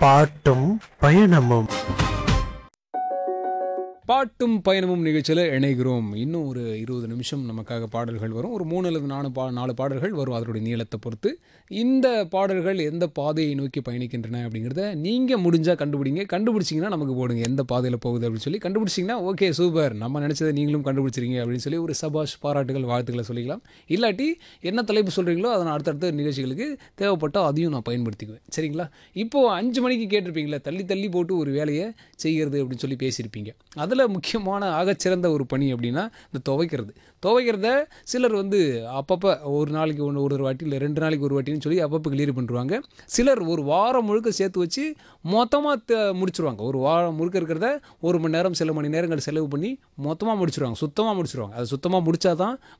பாட்டும் பயணமும் பாட்டும் பயணமும் நிகழ்ச்சியில் இணைகிறோம் இன்னும் ஒரு இருபது நிமிஷம் நமக்காக பாடல்கள் வரும் ஒரு மூணு அல்லது நாலு பா நாலு பாடல்கள் வரும் அதனுடைய நீளத்தை பொறுத்து இந்த பாடல்கள் எந்த பாதையை நோக்கி பயணிக்கின்றன அப்படிங்கிறத நீங்கள் முடிஞ்சால் கண்டுபிடிங்க கண்டுபிடிச்சிங்கன்னா நமக்கு போடுங்க எந்த பாதையில் போகுது அப்படின்னு சொல்லி கண்டுபிடிச்சிங்கன்னா ஓகே சூப்பர் நம்ம நினச்சதை நீங்களும் கண்டுபிடிச்சிருங்க அப்படின்னு சொல்லி ஒரு சபாஷ் பாராட்டுகள் வாழ்த்துக்களை சொல்லிக்கலாம் இல்லாட்டி என்ன தலைப்பு சொல்கிறீங்களோ அதை நான் அடுத்தடுத்த நிகழ்ச்சிகளுக்கு தேவைப்பட்டால் அதையும் நான் பயன்படுத்திக்குவேன் சரிங்களா இப்போது அஞ்சு மணிக்கு கேட்டிருப்பீங்களா தள்ளி தள்ளி போட்டு ஒரு வேலையை செய்கிறது அப்படின்னு சொல்லி பேசியிருப்பீங்க அதில் முக்கியமான ஆகச்சிறந்த ஒரு பணி அப்படின்னா இந்த துவைக்கிறது துவைக்கிறத சிலர் வந்து அப்பப்போ ஒரு நாளைக்கு ஒன்று ஒரு ஒரு வாட்டி இல்லை ரெண்டு நாளைக்கு ஒரு வாட்டின்னு சொல்லி அப்பப்போ கிளியர் பண்ணுறாங்க சிலர் ஒரு வாரம் முழுக்க சேர்த்து வச்சு மொத்தமாக முடிச்சிருவாங்க ஒரு வாரம் முழுக்க இருக்கிறத ஒரு மணி நேரம் சில மணி நேரங்கள் செலவு பண்ணி மொத்தமாக முடிச்சிருவாங்க சுத்தமாக முடிச்சிருவாங்க அது சுத்தமாக முடிச்சா தான்